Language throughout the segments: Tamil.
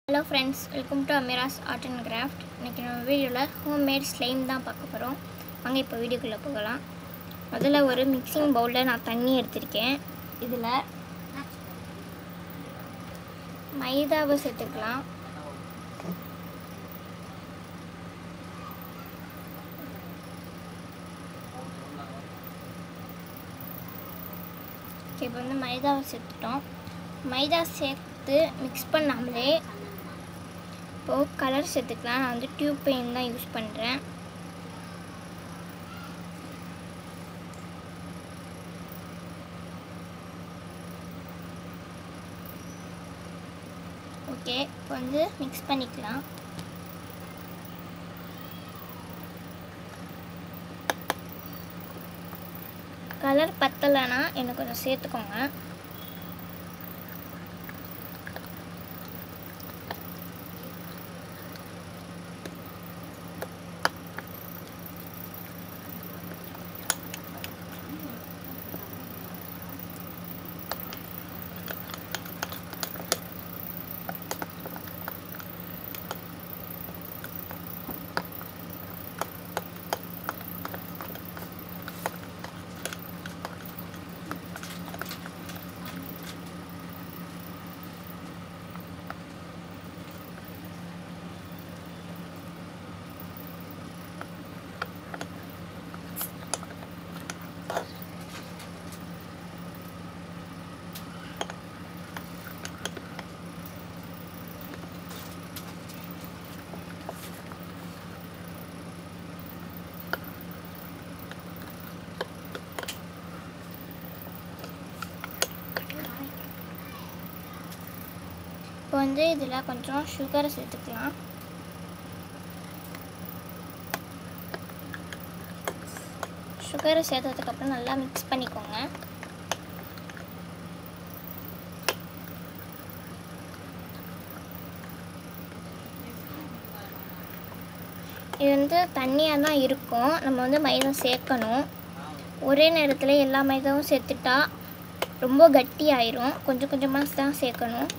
hello friends welcome to Ameera's art and craft இன்றைக்கி நம்ம வீடியோவில் ஹோம் மேட் ஸ்லைம் தான் பார்க்க போகிறோம் வாங்க இப்போ வீடியோக்குள்ளே போகலாம் முதல்ல ஒரு மிக்சிங் பவுலில் நான் தண்ணி எடுத்திருக்கேன் இதில் மைதாவை சேர்த்துக்கலாம் ஓகே இப்போ வந்து மைதாவை சேர்த்துட்டோம் மைதா சேர்த்து மிக்ஸ் பண்ணாமலே இப்போது கலர் சேர்த்துக்கலாம் நான் வந்து டியூப் பெயின் தான் யூஸ் பண்ணுறேன் ஓகே இப்போ வந்து மிக்ஸ் பண்ணிக்கலாம் கலர் பத்தலைன்னா எனக்கு கொஞ்சம் சேர்த்துக்கோங்க இப்போ வந்து இதில் கொஞ்சம் சுகரை சேர்த்துக்கலாம் சுகரை சேர்த்ததுக்கப்புறம் நல்லா மிக்ஸ் பண்ணிக்கோங்க இது வந்து தண்ணியாக தான் இருக்கும் நம்ம வந்து மைதா சேர்க்கணும் ஒரே நேரத்தில் எல்லா மைதாவும் சேர்த்துட்டா ரொம்ப கட்டி ஆயிரும் கொஞ்சம் கொஞ்சமாக தான் சேர்க்கணும்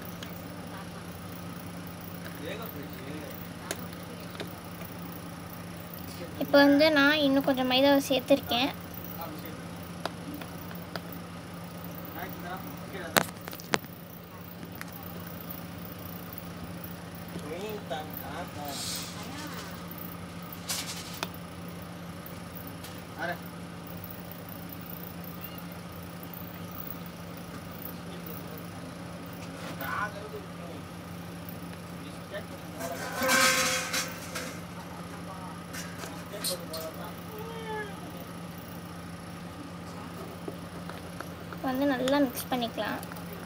இப்போ வந்து நான் இன்னும் கொஞ்சம் மைதாவை சேர்த்துருக்கேன் இப்போ வந்து நல்லா மிக்ஸ் பண்ணிக்கலாம்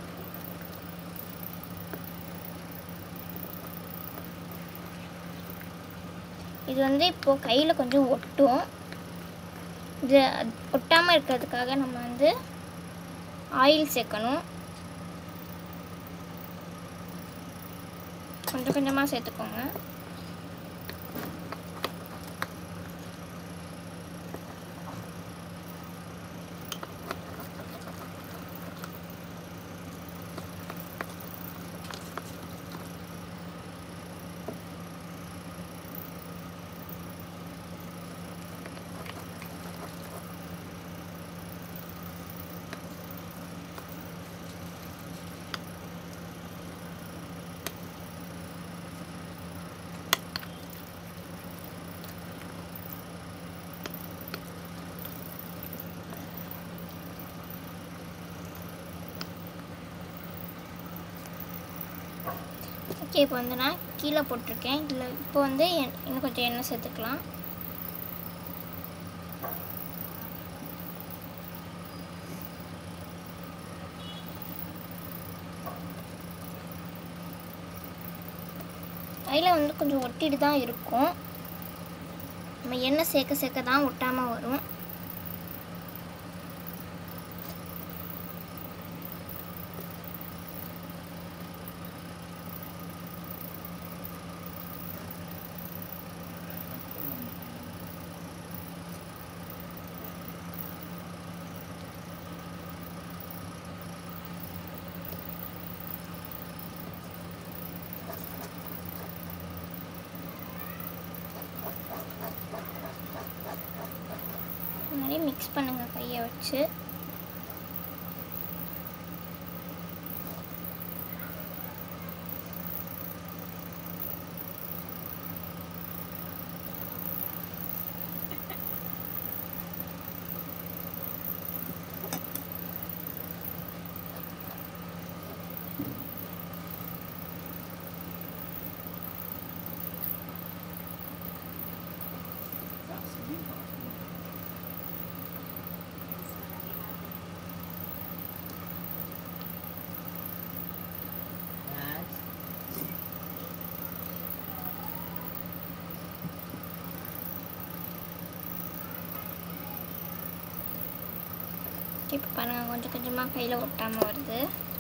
இது வந்து இப்போது கையில் கொஞ்சம் ஒட்டும் இது ஒட்டாமல் இருக்கிறதுக்காக நம்ம வந்து ஆயில் சேர்க்கணும் கொஞ்சம் கொஞ்சமாக சேர்த்துக்கோங்க ஓகே இப்போ வந்து நான் கீழே போட்டிருக்கேன் இதில் இப்போ வந்து எண்- இன்னும் கொஞ்சம் எண்ணெய் சேர்த்துக்கலாம் கையில் வந்து கொஞ்சம் ஒட்டிட்டு தான் இருக்கும் நம்ம எண்ணெய் சேர்க்க சேர்க்க தான் ஒட்டாமல் வரும் மிக்ஸ் பண்ணுங்கள் கையை வச்சு இப்போ பாருங்கள் கொஞ்சம் கொஞ்சமாக கையில் ஒட்டாமல் வருது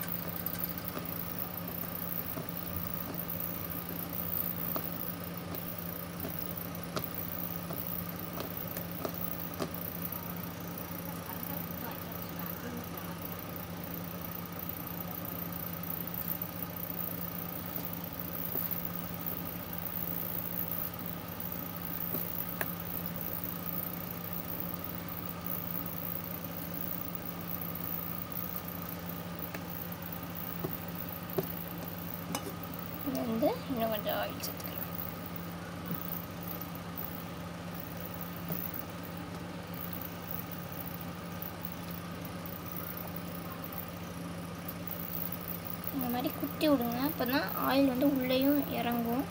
இது வந்து இன்னும் கொஞ்சம் ஆயில் சேர்த்துக்கலாம் இந்த மாதிரி குத்தி விடுங்க அப்போ தான் ஆயில் வந்து உள்ளேயும் இறங்கும்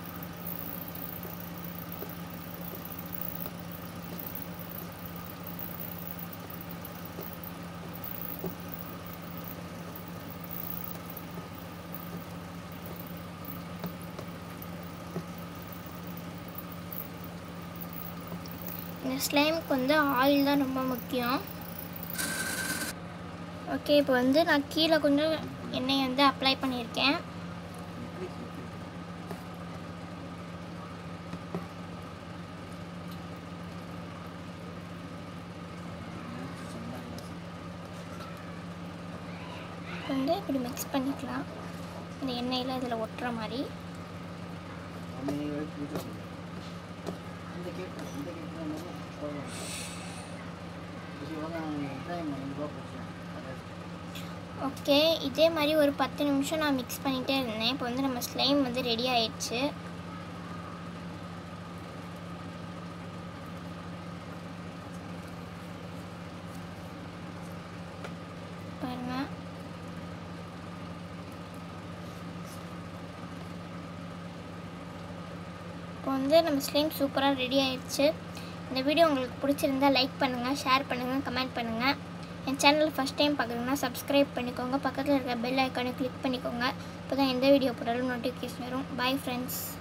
இந்த ஸ்லைமுக்கு வந்து ஆயில் தான் ரொம்ப முக்கியம் ஓகே இப்போ வந்து நான் கீழே கொஞ்சம் எண்ணெய் வந்து அப்ளை பண்ணியிருக்கேன் வந்து இப்படி மிக்ஸ் பண்ணிக்கலாம் இந்த எண்ணெயில் இதில் ஒட்டுற மாதிரி ஓகே இதே மாதிரி ஒரு பத்து நிமிஷம் நான் மிக்ஸ் பண்ணிகிட்டே இருந்தேன் இப்போ வந்து நம்ம ஸ்லைம் வந்து ரெடி ஆயிடுச்சு பாருங்க இப்போ வந்து நம்ம ஸ்லைம் சூப்பராக ரெடி ஆயிடுச்சு இந்த வீடியோ உங்களுக்கு பிடிச்சிருந்தா லைக் பண்ணுங்கள் ஷேர் பண்ணுங்கள் கமெண்ட் பண்ணுங்கள் என் சேனலை ஃபஸ்ட் டைம் பார்க்குறீங்கன்னா சப்ஸ்கிரைப் பண்ணிக்கோங்க பக்கத்தில் இருக்க பெல் ஐக்கானை கிளிக் பண்ணிக்கோங்க அப்போ தான் எந்த வீடியோ போட்டாலும் நோட்டிஃபிகேஷன் வரும் பை ஃப்ரெண்ட்ஸ்